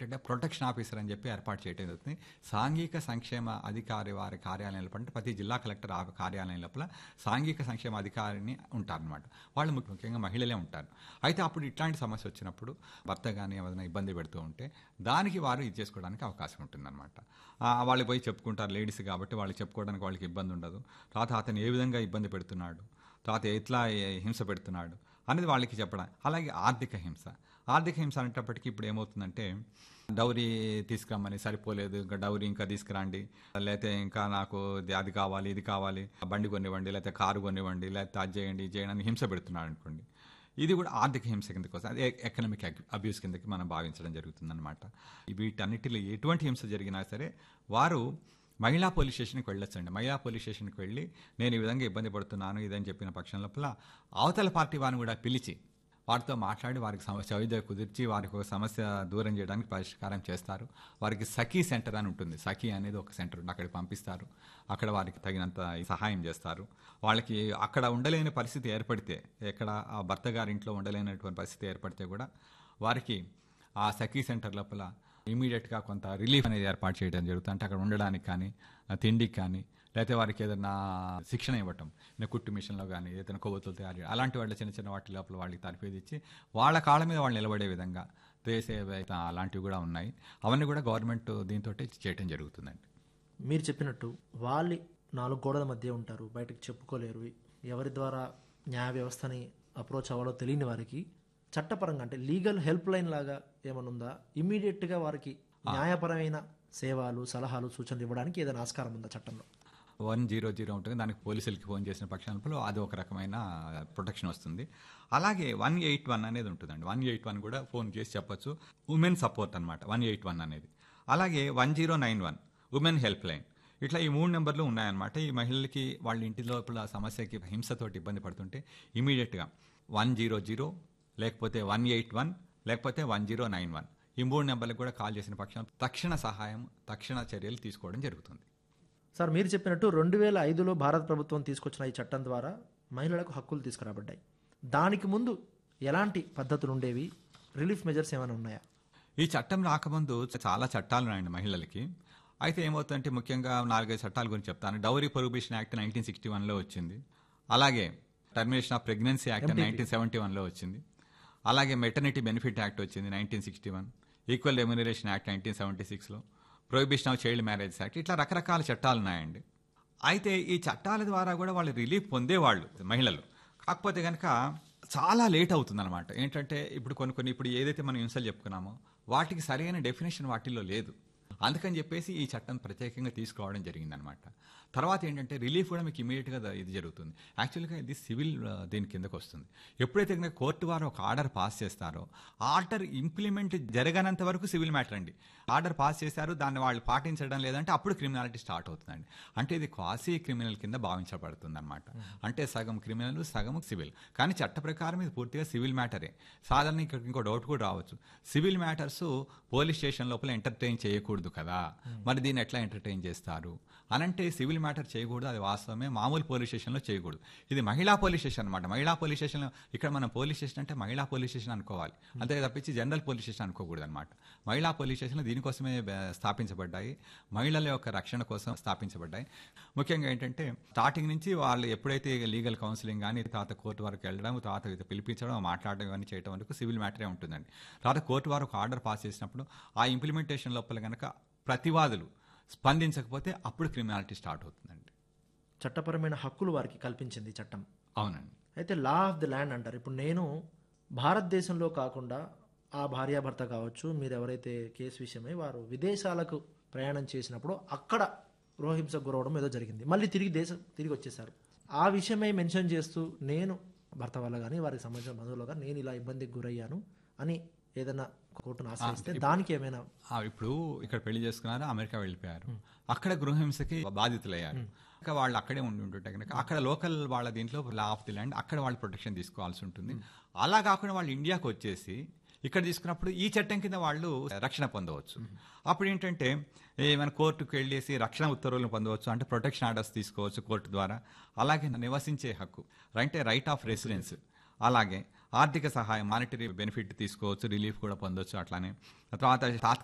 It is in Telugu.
ఏంటంటే ప్రొటెక్షన్ ఆఫీసర్ అని చెప్పి ఏర్పాటు చేయడం జరుగుతుంది సాంఘిక సంక్షేమ అధికారి వారి కార్యాలయం అంటే ప్రతి జిల్లా కలెక్టర్ ఆ కార్యాలయం లోపల సాంఘిక సంక్షేమ అధికారిని ఉంటారనమాట వాళ్ళు ముఖ్య- ముఖ్యంగా మహిళలే ఉంటారు అయితే అప్పుడు ఇట్లాంటి సమస్య వచ్చినప్పుడు భర్త కానీ ఏదైనా ఇబ్బంది పెడుతూ ఉంటే దానికి వారు ఇది చేసుకోవడానికి అవకాశం ఉంటుందన్నమాట ఆ, వాళ్ళు పోయి చెప్పుకుంటారు లేడీస్ కాబట్టి వాళ్ళు చెప్పుకోవడానికి వాళ్ళకి ఇబ్బంది ఉండదు తర్వాత అతను ఏ విధంగా ఇబ్బంది పెడుతున్నాడు తర్వాత ఎట్లా ఏ- హింస పెడుతున్నాడు అనేది వాళ్ళకి చెప్పడం అలాగే ఆర్థిక హింస ఆర్థిక హింస అనేటప్పటికీ ఇప్పుడు ఏమవుతుందంటే డౌరీ తీసుకురమ్మని సరిపోలేదు ఇంకా డౌరీ ఇంకా తీసుకురండి లేకపోతే ఇంకా నాకు ఇది- అది కావాలి ఇది కావాలి బండి కొనివ్వండి లేకపోతే కారు కొనివ్వండి లేకపోతే అది చేయండి ఇది చేయండి అని హింస పెడుతున్నాడు అనుకోండి ఇది కూడా ఆర్థిక హింస కిందకి వస్తుంది అదే ఎకనామిక్ అబ్యూస్ కిందకి మనం భావించడం జరుగుతుందన్నమాట వీటన్నిటిలో ఎటువంటి హింస జరిగినా సరే వారు మహిళా పోలీస్ స్టేషన్కి వెళ్ళొచ్చండి మహిళా పోలీస్ స్టేషన్కి వెళ్ళి నేను ఈ విధంగా ఇబ్బంది పడుతున్నాను ఇదని చెప్పిన పక్షం లోపల అవతల పార్టీ వారిని కూడా పిలిచి వారితో మాట్లాడి వారికి సమస్య వైద్య కుదిర్చి వారికి ఒక సమస్య దూరం చేయడానికి పరిష్కారం చేస్తారు వారికి సఖీ సెంటర్ అని ఉంటుంది సఖీ అనేది ఒక సెంటర్ ఉంది అక్కడికి పంపిస్తారు అక్కడ వారికి తగినంత సహాయం చేస్తారు వాళ్ళకి అక్కడ ఉండలేని పరిస్థితి ఏర్పడితే ఎక్కడ ఆ భర్త గారి ఇంట్లో ఉండలేనటువంటి పరిస్థితి ఏర్పడితే కూడా వారికి ఆ సఖీ సెంటర్ లోపల ఇమీడియట్గా కొంత రిలీఫ్ అనేది ఏర్పాటు చేయడం జరుగుతుంది అంటే అక్కడ ఉండడానికి కానీ ఆ తిండికి కానీ లేకపోతే వారికి ఏదైనా శిక్షణ ఇవ్వటం ఇంకా కుట్టు మిషన్లో కానీ ఏదైనా కొవ్వొత్తులు తయారు చేయడం అలాంటి వాళ్ళ చిన్న చిన్న వాటి లోపల వాళ్ళకి తరఫేది ఇచ్చి వాళ్ళ కాళ్ళ మీద వాళ్ళు నిలబడే విధంగా దేశ అలాంటివి కూడా ఉన్నాయి అవన్నీ కూడా గవర్నమెంట్ దీంతో చేయడం జరుగుతుందండి మీరు చెప్పినట్టు వాళ్ళు నాలుగు గోడల మధ్య ఉంటారు బయటకు చెప్పుకోలేరు ఎవరి ద్వారా న్యాయ వ్యవస్థని అప్రోచ్ అవ్వాలో తెలియని వారికి చట్టపరంగా అంటే లీగల్ హెల్ప్ లైన్ లాగా ఏమైనా ఉందా ఇమ్మీడియట్గా వారికి న్యాయపరమైన సేవలు సలహాలు సూచనలు ఇవ్వడానికి ఏదైనా ఆస్కారం ఉందా చట్టంలో వన్ జీరో జీరో ఉంటుంది దానికి పోలీసులకి ఫోన్ చేసిన పక్షాలలో అది ఒక రకమైన ప్రొటెక్షన్ వస్తుంది అలాగే వన్ ఎయిట్ వన్ అనేది ఉంటుందండి వన్ ఎయిట్ వన్ కూడా ఫోన్ చేసి చెప్పొచ్చు ఉమెన్ సపోర్ట్ అనమాట వన్ ఎయిట్ వన్ అనేది అలాగే one zero nine one women help line ఇట్లా ఈ మూడు నెంబర్లు ఉన్నాయన్నమాట ఈ మహిళలకి వాళ్ళ ఇంటి లోపల సమస్యకి హింసతోటి ఇబ్బంది పడుతుంటే ఇమీడియట్గా వన్ జీరో జీరో లేకపోతే వన్ ఎయిట్ వన్ లేకపోతే వన్ జీరో నైన్ వన్ ఈ మూడు నెంబర్లకు కూడా కాల్ చేసిన పక్షం తక్షణ సహాయం తక్షణ చర్యలు తీసుకోవడం జరుగుతుంది సార్ మీరు చెప్పినట్టు రెండు వేల ఐదులో భారత ప్రభుత్వం తీసుకొచ్చిన ఈ చట్టం ద్వారా మహిళలకు హక్కులు తీసుకురాబడ్డాయి దానికి ముందు ఎలాంటి పద్ధతులు ఉండేవి రిలీఫ్ మెజర్స్ ఏమైనా ఉన్నాయా ఈ చట్టం రాకముందు చాలా చట్టాలు ఉన్నాయండి మహిళలకి అయితే ఏమవుతుందంటే ముఖ్యంగా నాలుగైదు చట్టాల గురించి చెప్తాను dowry prohibition act nineteen sixty వన్లో వచ్చింది అలాగే termination of pregnancy act nineteen seventy వన్లో వచ్చింది అలాగే మెటర్నిటీ బెనిఫిట్ యాక్ట్ వచ్చింది nineteen sixty one equal remuneration act nineteen seventy సిక్స్లో prohibition of child marriage act ఇట్లా రకరకాల చట్టాలు ఉన్నాయండి అయితే ఈ చట్టాల ద్వారా కూడా వాళ్ళు రిలీఫ్ పొందేవాళ్ళు మహిళలు కాకపోతే కనుక చాలా లేట్ అవుతుందన్నమాట ఏంటంటే ఇప్పుడు కొన్ని కొన్ని ఇప్పుడు ఏదైతే మనం హింసలు చెప్పుకున్నామో వాటికి సరైన డెఫినేషన్ వాటిల్లో లేదు అందుకని చెప్పేసి ఈ చట్టం ప్రత్యేకంగా తీసుకురావడం జరిగిందనమాట తర్వాత ఏంటంటే రిలీఫ్ కూడా మీకు ఇమీడియట్గా ఇది జరుగుతుంది యాక్చువల్గా ఇది సివిల్ ఆ, దీని కిందకు వస్తుంది ఎప్పుడైతే కనుక కోర్టు వారు ఒక ఆర్డర్ పాస్ చేస్తారో ఆర్డర్ ఇంప్లిమెంట్ జరగనంత వరకు సివిల్ మ్యాటర్ అండి ఆర్డర్ పాస్ చేశారు దాన్ని వాళ్ళు పాటించడం లేదంటే అప్పుడు క్రిమినాలిటీ స్టార్ట్ అవుతుందండి అంటే ఇది క్వాసీ క్రిమినల్ కింద భావించబడుతుంది అనమాట అంటే సగం క్రిమినల్ సగం సివిల్ కానీ చట్ట ప్రకారం ఇది పూర్తిగా సివిల్ మ్యాటరే సాధారణ ఇక్కడ ఇంకో డౌట్ కూడా రావచ్చు సివిల్ మ్యాటర్స్ పోలీస్ స్టేషన్ లోపల ఎంటర్టైన్ చేయకూడదు కదా మరి దీన్ని ఎట్లా ఎంటర్టైన్ చేస్తారు అనంటే సివిల్ మ్యాటర్ చేయకూడదు అది వాస్తవమే మామూలు పోలీస్ స్టేషన్లో చేయకూడదు ఇది మహిళా పోలీస్ స్టేషన్ అనమాట మహిళా పోలీస్ స్టేషన్లో ఇక్కడ మనం పోలీస్ స్టేషన్ అంటే మహిళా పోలీస్ స్టేషన్ అనుకోవాలి అంతే తప్పించి జనరల్ పోలీస్ స్టేషన్ అనుకోకూడదు అనమాట మహిళా పోలీస్ స్టేషన్లు దీనికోసమే బ- స్థాపించబడ్డాయి మహిళల యొక్క రక్షణ కోసం స్థాపించబడ్డాయి ముఖ్యంగా ఏంటంటే స్టార్టింగ్ నుంచి వాళ్ళు ఎప్పుడైతే లీగల్ కౌన్సిలింగ్ కానీ తర్వాత కోర్టు వరకు వెళ్ళడం తర్వాత ఇది పిలిపించడం మాట్లాడడం ఇవన్నీ చేయడం వరకు సివిల్ మ్యాటరే ఉంటుందండి తర్వాత కోర్టు వారు ఒక ఆర్డర్ పాస్ చేసినప్పుడు ఆ ఇంప్లిమెంటేషన్ లోపల కనుక ప్రతివాదులు స్పందించకపోతే అప్పుడు క్రిమినాలిటీ స్టార్ట్ అవుతుందండి చట్టపరమైన హక్కులు వారికి కల్పించింది ఈ చట్టం అవునండి అయితే లా ఆఫ్ ది ల్యాండ్ అంటారు ఇప్పుడు నేను భారతదేశంలో కాకుండా ఆ భార్యాభర్త కావచ్చు మీరు ఎవరైతే కేసు విషయమై వారు విదేశాలకు ప్రయాణం చేసినప్పుడు అక్కడ గృహహింసకు గురవడం ఏదో జరిగింది మళ్ళీ తిరిగి దేశం తిరిగి వచ్చేసారు ఆ విషయమై మెన్షన్ చేస్తూ నేను భర్త వల్ల కానీ వారికి సంబంధించిన బంధువులు కానీ నేను ఇలా ఇబ్బందికి గురయ్యాను అని ఏదైనా కోర్టును ఆశ్రయిస్తే దానికి ఏమైనా ఆ, ఇప్పుడు ఇక్కడ పెళ్లి చేసుకున్నారు అమెరికా వెళ్ళిపోయారు అక్కడ గృహహింసకి బాధితులయ్యారు ఇంకా వాళ్ళు అక్కడే ఉండి ఉంటుంటే కనుక అక్కడ లోకల్ వాళ్ళ దీంట్లో లా ఆఫ్ ది ల్యాండ్ అక్కడ వాళ్ళు ప్రొటెక్షన్ తీసుకోవాల్సి ఉంటుంది అలా కాకుండా వాళ్ళు ఇండియాకి వచ్చేసి ఇక్కడ తీసుకున్నప్పుడు ఈ చట్టం కింద వాళ్ళు రక్షణ పొందవచ్చు అప్పుడు ఏంటంటే ఏమైనా కోర్టుకు వెళ్ళేసి రక్షణ ఉత్తర్వులను పొందవచ్చు అంటే ప్రొటెక్షన్ ఆర్డర్స్ తీసుకోవచ్చు కోర్టు ద్వారా అలాగే నివసించే హక్కు అంటే రైట్ ఆఫ్ రెసిడెన్స్ అలాగే ఆర్థిక సహాయం మానిటరీ బెనిఫిట్ తీసుకోవచ్చు రిలీఫ్ కూడా పొందొచ్చు అట్లానే తర్వాత